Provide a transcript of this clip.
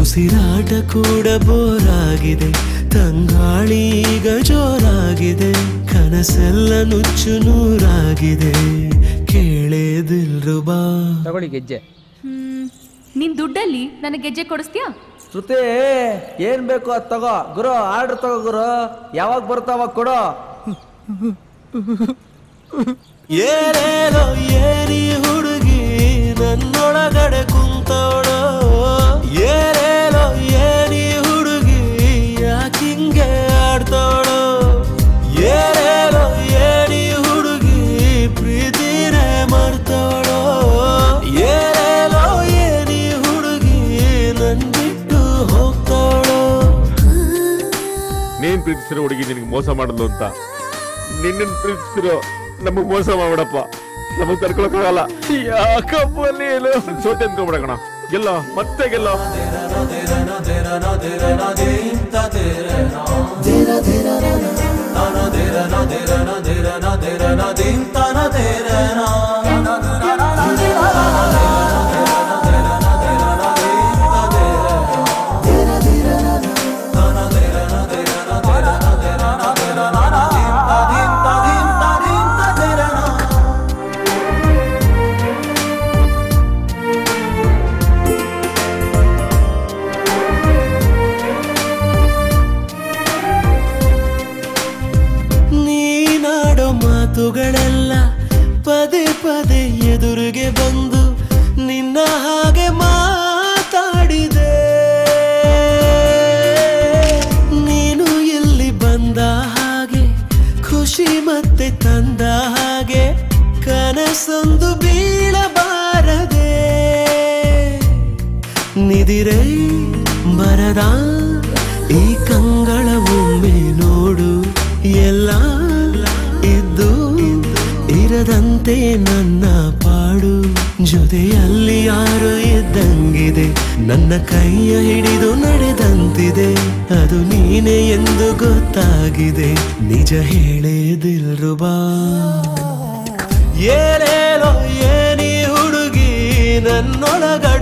ಉಸಿರಾಟ ಕೂಡ ಬೋರಾಗಿದೆ ತಂಗಾಳಿ ಈಗ ಜೋರಾಗಿದೆ ಕನಸೆಲ್ಲ ನುಚ್ಚು ನೂರಾಗಿದೆ ಕೇಳೇದಿಲ್ರು ಬಾ ತಗೊಳ್ಳಿ ಗೆಜ್ಜೆ ಹ್ಮ್ ನಿನ್ ದುಡ್ಡಲ್ಲಿ ನನಗೆ ಗೆಜ್ಜೆ ಕೊಡಿಸ್ತೀಯಾ ಶ್ರುತಿ ಏನ್ ಬೇಕು ಅದ್ ತಗೋ ಗುರು ಆರ್ಡರ್ ತಗೋ ಗುರು ಯಾವಾಗ ಬರುತ್ತೋ ಅವಾಗ ಕೊಡು ಏನೇನೋ ಏನಿ ಹುಡುಗಿ ನನ್ನೊಳಗಡೆ ಕುಂತವಳು ಏನೇನೋ ಏನಿ ಹುಡುಗಿ ಯಾಕಿಂಗೆ ಆಡ್ತವಳು ಏನೇನೋ ಏನಿ ಹುಡುಗಿ ಪ್ರೀತಿನೇ ಮರ್ತವಳು ಏನೇನೋ ಏನಿ ಹುಡುಗಿ ನನ್ ಬಿಟ್ಟು ಹೋಗ್ತವಳು ನೀನ್ ಪ್ರೀತಿಸಿರೋ ಹುಡುಗಿ ನಿನಗೆ ಮೋಸ ಮಾಡಲು ಅಂತ ನಿನ್ನ ಪ್ರೀತಿಸಿರೋ ನಮಗ್ ಮೋಸ ಮಾಡ್ಬಿಡಪ್ಪ ನಮಗ್ ತಡ್ಕೊಳಕ್ಕಾಗಲ್ಲ ಯಾಕಪ್ಪ ನೀನು ಸೋತೆ ಅನ್ಕೊಂಬಿಡಕಣ ಗೆಲ್ಲೋ ಮತ್ತೆ ಗೆಲ್ಲೋ ನೀನಾಡೋ ಮಾತುಗಳೆಲ್ಲ ಪದೇ ಪದೇ ಎದುರಿಗೆ ಬಂದು ನಿನ್ನ ಹಾಗೆ ಮಾತಾಡಿದೆ ನೀನು ಇಲ್ಲಿ ಬಂದ ಹಾಗೆ ಖುಷಿ ಮತ್ತೆ ತಂದ ಹಾಗೆ ಕನಸೊಂದು ಬೀಳಬಾರದೆ ನಿದಿರೈ ಬರದ ಈ ಕಂಗಳ ಒಮ್ಮೆ ನೋಡು ಎಲ್ಲ ಇದ್ದು ಇರದಂತೆ ನನ್ನ ಪಾಡು ಜೊತೆಯಲ್ಲಿ ಯಾರು ಇದ್ದಂಗಿದೆ ನನ್ನ ಕೈಯ ಹಿಡಿದು ನಡೆದಂತಿದೆ ಅದು ನೀನೆ ಎಂದು ಗೊತ್ತಾಗಿದೆ ನಿಜ ಹೇಳೇದಿಲ್ರು ಬಾ ಏನೇನೋ ಏನಿ ಹುಡುಗಿ ನನ್ನೊಳಗಡೆ